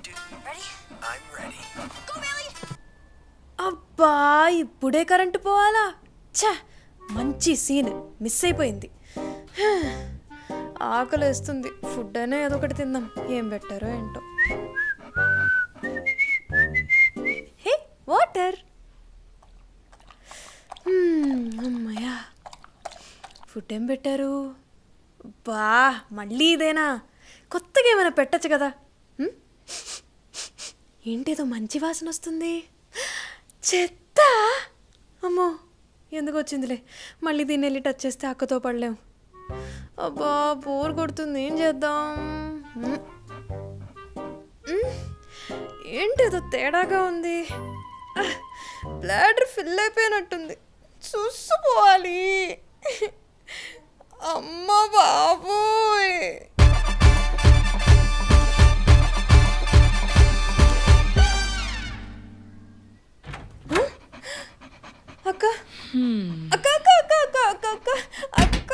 I'm ready. అబ్బా ఇప్పుడే current పోవాలా ఛ మంచి సీన్ మిస్ అయిపోయింది ఆకలి వేస్తుంది ఫుడ్ అయినా ఏదో ఒకటి తిందాం ఏం పెట్టారో ఏంటో హే వాటర్ అమ్మయ్యా ఫుడ్ ఏం పెట్టారు బా మళ్ళీ ఇదేనా కొత్తగా ఏమైనా పెట్టచ్చు కదా హ్మ్? ఏంటేదో మంచి వాసన వస్తుంది చెత్త అమ్మో ఎందుకు వచ్చిందిలే మళ్ళీ దీన్ని వెళ్ళి టచ్ చేస్తే అక్కతో పడలేం అబ్బా బోర్ కొడుతుంది ఏం చేద్దాం మ్మ్. మ్మ్. ఏంటేదో తేడాగా ఉంది బ్లాడర్ ఫిల్ అయిపోయినట్టుంది చూసుకోవాలి అమ్మ బాబోయ్ అక్క అక్క అక్క అక్క అక్క అక్క అక్క అక్క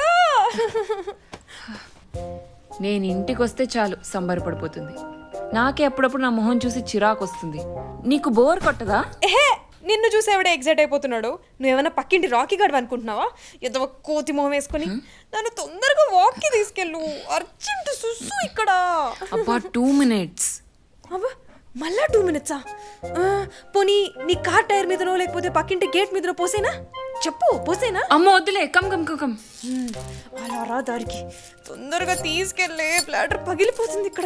నేను ఇంటికి వస్తే చాలు సంబరపడిపోతుంది నాకే అప్పుడప్పుడు నా మొహం చూసి చిరాకు వస్తుంది నీకు బోర్ కొట్టదా ఏహే నిన్ను చూసి ఎవడే ఎగ్జైట్ అయిపోతున్నాడు నువ్వేమైనా పక్కింటి రాకీ గడవ అనుకుంటున్నావా ఏదో ఒక కోతి మొహం వేసుకొని నన్ను తొందరగా వాక్కి తీసుకెళ్ళు అర్జెంట్ సుస్సు ఇక్కడ అబ్బా టూ మినిట్స్ అబ్బా మళ్ళా టూ మినిట్సా ఆ, పోనీ నీ కార్ టైర్ మీదనో లేకపోతే పక్కింటి గేట్ మీదనో పోసేనా చెప్పు పోసేనా అమ్మ వద్దులే కమ్ కమ్ కమ్ కమ్ మ్మ్, అలా రా దారికి తొందరగా తీసుకెళ్ళే బ్లాడర్ పగిలిపోతుంది ఇక్కడ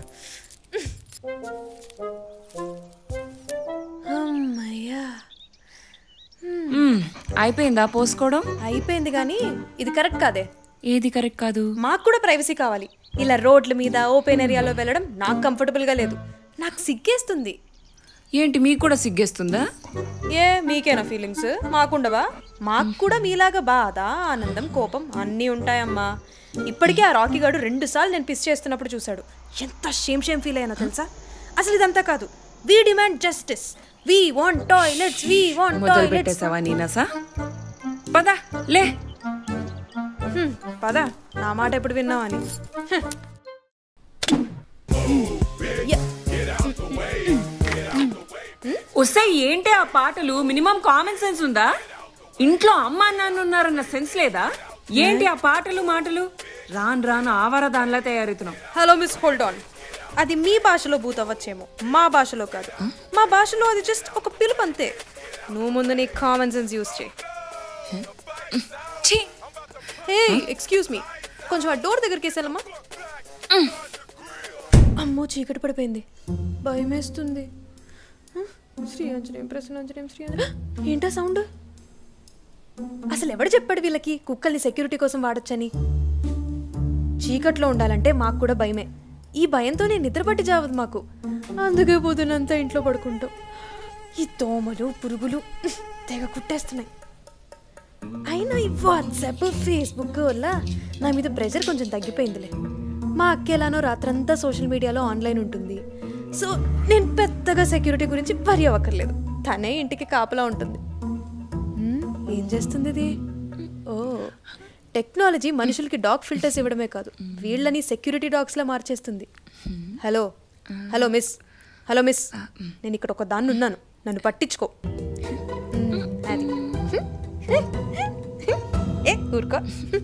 అమ్మయ్యా మ్మ్, అయిపోయిందా పోసుకోవడం అయిపోయింది కానీ ఇది కరెక్ట్ కాదే ఏది కరెక్ట్ కాదు మాకు కూడా ప్రైవసీ కావాలి ఇలా రోడ్ల మీద ఓపెన్ ఏరియాలో వెళ్ళడం నాకు కంఫర్టబుల్గా లేదు నాకు సిగ్గేస్తుంది ఏంటి మీకు కూడా సిగ్గేస్తుందా ఏ మీకేనా ఫీలింగ్స్ మాకుండవా మాకు కూడా మీలాగా బాధ ఆనందం కోపం అన్నీ ఉంటాయమ్మా ఇప్పటికే ఆ రాకీ గాడు రెండు సార్లు నేను పిస్ చేస్తున్నప్పుడు చూశాడు ఎంత షేమ్ షేమ్ ఫీల్ అయ్యానో తెలుసా అసలు ఇదంతా కాదు we demand justice we want toilets we want మొదలు టాయిలెట్స్ పెట్టేసావా నీనసా పద లే పద నా మాట ఎప్పుడు విన్నావని హ్మ్. యా. వస్తే ఏంటి ఆ పాటలు మినిమం కామన్ సెన్స్ ఉందా ఇంట్లో అమ్మా నాన్న ఉన్నారన్న సెన్స్ లేదా ఏంటి ఆ పాటలు మాటలు రాను రాను ఆవార దానిలా తయారవుతున్నాం హలో మిస్ హోల్డ్ ఆన్ అది మీ భాషలో బూత్ అవ్వచ్చేమో మా భాషలో కాదు మా భాషలో అది జస్ట్ ఒక పిలుపు అంతే నువ్వు ముందు నీ కామన్ సెన్స్ యూస్ చేయి ఛీ హే ఎక్స్క్యూజ్ మీ కొంచెం ఆ డోర్ దగ్గరికి వేసాలమ్మా అమ్మో చీకటి పడిపోయింది భయం వేస్తుంది హ? శ్రీ ఆంజనేయం ప్రసన్నాంజనేయం శ్రీ ఆంజనేయం ఏంటా సౌండ్ అసలు ఎవడు చెప్పాడు వీళ్ళకి కుక్కల్ని సెక్యూరిటీ కోసం వాడొచ్చని చీకట్లో ఉండాలంటే మాకు కూడా భయమే ఈ భయంతోనే నిద్రపట్టి జావదు మాకు అందుకే పొద్దునంతా ఇంట్లో పడుకుంటాం ఈ దోమలు పురుగులు తెగ కుట్టేస్తున్నాయి అయినా ఈ వాట్సాప్ ఫేస్బుక్ వల్ల నా మీద ప్రెషర్ కొంచెం తగ్గిపోయిందిలే మా అక్క ఎలానో రాత్రంతా సోషల్ మీడియాలో ఆన్లైన్ ఉంటుంది సో నేను పెద్దగా సెక్యూరిటీ గురించి వరి అవ్వక్కర్లేదు తనే ఇంటికి కాపలా ఉంటుంది హ్మ్, ఏం చేస్తుంది ఇది ఓ టెక్నాలజీ మనుషులకి డాగ్ ఫిల్టర్స్ ఇవ్వడమే కాదు వీళ్ళని సెక్యూరిటీ డాగ్స్లా మార్చేస్తుంది hello hello miss hello miss నేను ఇక్కడ ఒక దాన్ని ఉన్నాను నన్ను పట్టించుకో హ్మ్, అది ఏ ఊరుకో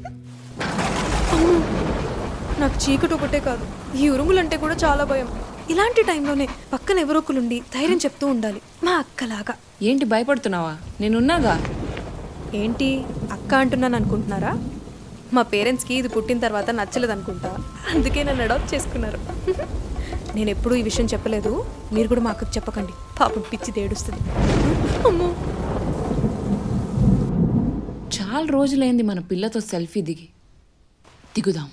నాకు చీకటి ఒకటే కాదు ఈ ఉరుములంటే కూడా చాలా భయం ఇలాంటి టైంలోనే పక్కన ఎవరొకరుండి ధైర్యం చెప్తూ ఉండాలి మా అక్కలాగా ఏంటి భయపడుతున్నావా నేనున్నాగా ఏంటి అక్క అంటున్నాను అనుకుంటున్నారా మా పేరెంట్స్కి ఇది పుట్టిన తర్వాత నచ్చలేదు అనుకుంటా అందుకే నన్ను అడాప్ట్ చేసుకున్నారు నేను ఎప్పుడూ ఈ విషయం చెప్పలేదు మీరు కూడా మా అక్కకు చెప్పకండి పాపం పిచ్చి తేడుస్తుంది అమ్మో చాలా రోజులైంది మన పిల్లతో సెల్ఫీ దిగి దిగుదాం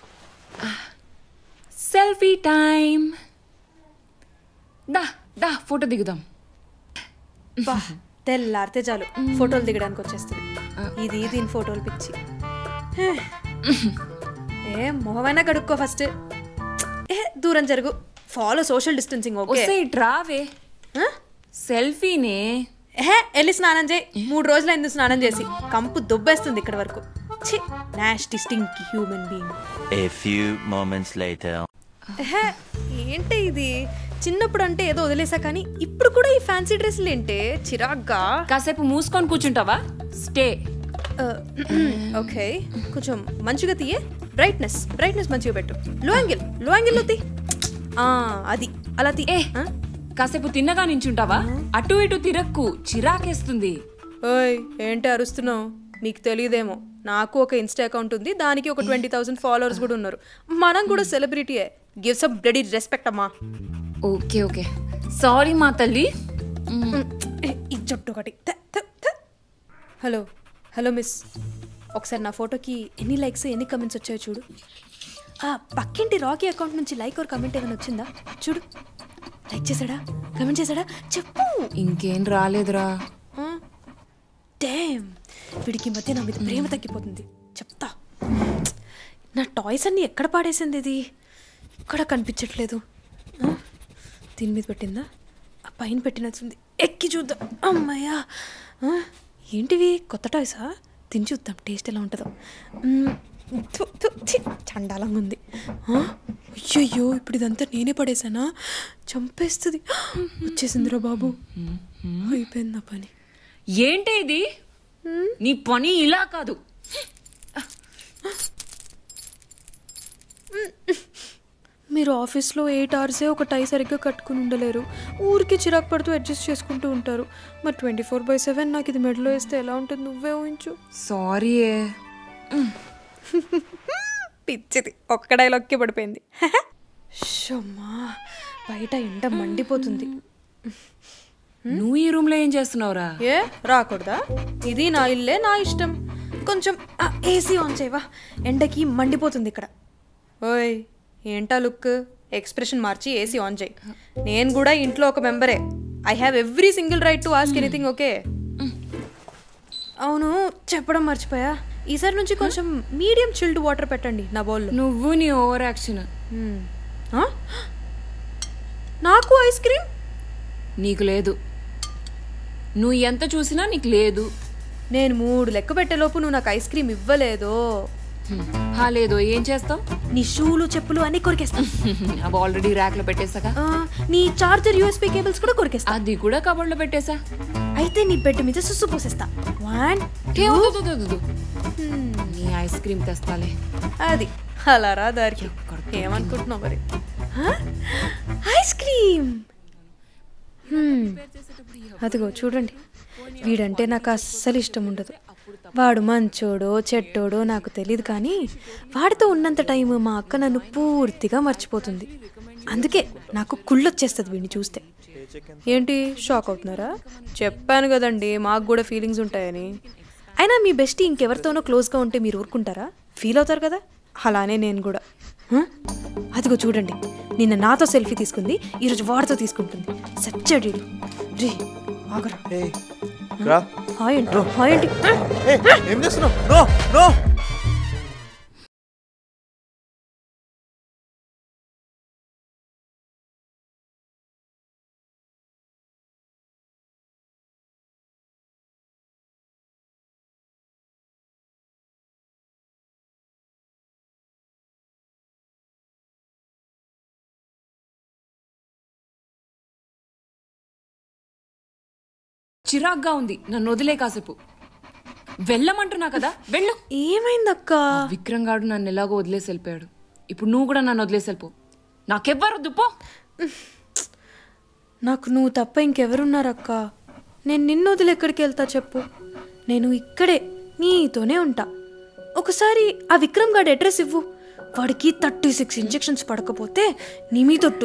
సెల్ఫీ టైం దా దా ఫోటో దిగుదాం బా తెల్లారితే చాలు ఫోటోలు దిగడానికి వచ్చేస్తుంది ఇది దీని ఫోటోలు పిచ్చి హే. ఏ మొహమైనా కడుక్కో ఫస్ట్ ఏ దూరం జరుగు ఫాలో సోషల్ డిస్టెన్సింగ్ ఓకే వస్తే ఇటు రావే ఆ? సెల్ఫీనే ఏహే వెళ్ళి స్నానం చేయి మూడు రోజులు అయింది స్నానం చేసి కంపు దొబ్బేస్తుంది ఇక్కడ వరకు ఛీ nasty stink human being A few moments later. ఏహే ఏంటి ఇది చిన్నప్పుడు అంటే ఏదో వదిలేసా కానీ ఇప్పుడు కూడా ఈ ఫ్యాన్సీ డ్రెస్సులు ఏంటే చిరాగ్గా కాసేపు మూసుకొని కూర్చుంటావా స్టే ఓకే కొంచెం మంచిగా తీయే బ్రైట్నెస్ బ్రైట్నెస్ మంచిగా పెట్టు లో యాంగిల్ లో యాంగిల్లో తీ ఆ, అది అలా తీ ఏ ఆ? కాసేపు తిన్నగా నించుంటావా అటు ఇటు తిరక్కు చిరాకేస్తుంది ఓయ్ ఏంటి అరుస్తున్నావు నీకు తెలియదేమో నాకు ఒక ఇన్స్టా అకౌంట్ ఉంది దానికి ఒక ట్వంటీ థౌసండ్ ఫాలోవర్స్ కూడా ఉన్నారు మనం కూడా సెలబ్రిటీయే గివ్స్ అ బ్లడీ రెస్పెక్ట్ అమ్మా ఓకే ఓకే సారీ మా తల్లి మ్, ఈ జట్టు ఒకటి థ, థ, థ. హలో హలో మిస్ ఒకసారి నా ఫోటోకి ఎన్ని లైక్స్ ఎన్ని కమెంట్స్ వచ్చాయో చూడు ఆ పక్కింటి రాకీ అకౌంట్ నుంచి లైక్ ఒక కమెంట్ ఏమైనా వచ్చిందా చూడు లైక్ చేశాడా కమెంట్ చేశాడా చెప్పు ఇంకేం రాలేదురా డామ్ వీడికి ఈ మధ్య నా మీద ప్రేమ తగ్గిపోతుంది చెప్తా నా టాయ్స్ అన్ని ఎక్కడ పాడేసింది ఇది ఇక్కడ కనిపించట్లేదు ఆ? దీని మీద పెట్టిందా ఆ పైన పెట్టినట్టుంది ఎక్కి చూద్దాం అమ్మయ్యా ఆ? ఏంటివి కొత్త టాయ్సా తిని చూద్దాం టేస్ట్ ఎలా ఉంటుందో మ్మ్. థు, థు, ఛీ, చండాలంగా ఉంది ఆ? అయ్యయ్యో ఇప్పుడు ఇదంతా నేనే పడేసానా చంపేస్తుంది వచ్చేసిందిరా బాబు అయిపోయింది నా పని ఏంటి ఇది నీ పని ఇలా కాదు మీరు ఆఫీస్లో ఎయిట్ అవర్సే ఒక టై సరిగ్గా కట్టుకుని ఉండలేరు ఊరికి చిరాకు పడుతూ అడ్జస్ట్ చేసుకుంటూ ఉంటారు మరి ట్వంటీ ఫోర్ బై సెవెన్ నాకు ఇది మెడలో వేస్తే ఎలా ఉంటుంది నువ్వే ఊహించు సారీ పిచ్చిది ఒక్క డైలాగ్కి పడిపోయింది షమ్మా బయట ఎండ మండిపోతుంది నువ్వు ఈ రూమ్ లో ఏం చేస్తున్నావురా ఏ రాకూడదా ఇది నా ఇల్లే నా ఇష్టం కొంచెం ఏసీ ఆన్ చేయవా ఎండకి మండిపోతుంది ఇక్కడ ఓయ్ ఏంటా లుక్ ఎక్స్ప్రెషన్ మార్చి ఏసీ ఆన్ చేయి నేను కూడా ఇంట్లో ఒక మెంబరే I have every single right to ask anything okay అవును చెప్పడం మర్చిపోయా ఈసారి నుంచి కొంచెం మీడియం చిల్డ్ వాటర్ పెట్టండి నా బౌల్లో నువ్వు నీ ఓవర్ యాక్షన్ మ్మ్. ఆ? నాకు ఐస్ క్రీమ్ నీకు లేదు నువ్వు ఎంత చూసినా నీకు లేదు నేను మూడు లెక్క పెట్టేలోపు నువ్వు నాకు ఐస్ క్రీమ్ ఇవ్వలేదో హ్మ్. హా లేదు ఏం చేస్తావు నీ షూలు చెప్పులు అన్ని కొరికేస్తా అవి ఆల్రెడీ ర్యాక్ లో పెట్టేసాగా ఆ, నీ చార్జర్ యూఎస్పీ కేబుల్స్ కూడా కొరికేస్తా అది కూడా కబోర్డ్ లో పెట్టేసా అయితే నీ బెడ్ మీద సుస్సు పోసేస్తా వన్ ఏ, వద్దు, వద్దు, వద్దు, వద్దు. నీ ఐస్ క్రీమ్ తెస్తాలే అది అలా రా దారికి ఏమనుకుంటున్నావు మరి ఆ? ఐస్ క్రీమ్ హ్మ్. అదిగో చూడండి వీడంటే నాకు అస్సలు ఇష్టం ఉండదు వాడు మంచోడో చెట్టోడో నాకు తెలియదు కానీ వాడితో ఉన్నంత టైం మా అక్క నన్ను పూర్తిగా మర్చిపోతుంది అందుకే నాకు కుళ్ళొచ్చేస్తుంది వీడిని చూస్తే ఏంటి షాక్ అవుతున్నారా చెప్పాను కదండి మాకు కూడా ఫీలింగ్స్ ఉంటాయని అయినా మీ బెస్టీ ఇంకెవరితోనో క్లోజ్గా ఉంటే మీరు ఊరుకుంటారా ఫీల్ అవుతారు కదా అలానే నేను కూడా హ? అదిగో చూడండి నిన్న నాతో సెల్ఫీ తీసుకుంది ఈరోజు వాడితో తీసుకుంటుంది సచ్చడి రీ ఆగరా ఏయ్, రా హాయ్ అండి హాయ్ అండి ఏయ్, ఏం చేస్తున్నావు నో నో చిరాగ్గా ఉంది నన్ను వదిలే కాసేపు వెళ్ళమంటున్నా కదా వెళ్ళు ఏమైందక్క విక్రమ్ గాడు నన్ను ఎలాగో వదిలేసి వెళ్ళిపోయాడు ఇప్పుడు నువ్వు కూడా నన్ను వదిలేసి వెళ్ళిపో నాకెవ్వరు దుప్పో నాకు నువ్వు తప్ప ఇంకెవరున్నారక్క నేను నిన్ను వదిలి ఎక్కడికి వెళ్తా చెప్పు నేను ఇక్కడే నీతోనే ఉంటా ఒకసారి ఆ విక్రమ్ గాడి అడ్రస్ ఇవ్వు వాడికి థర్టీ సిక్స్ ఇంజెక్షన్స్ పడకపోతే నీ మీ తొట్టు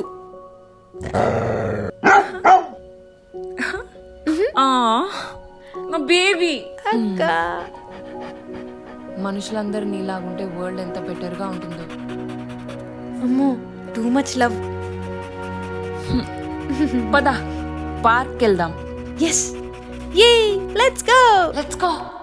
ఆ, నా బేబీ అక్క మనుషులందరూ నీలాగుంటే వరల్డ్ ఎంత బెటర్గా ఉంటుందో అమ్మో టూ మచ్ లవ్ పద పార్క్ వెళ్దాం ఎస్ ఏ లెట్స్ గో లెట్స్ గో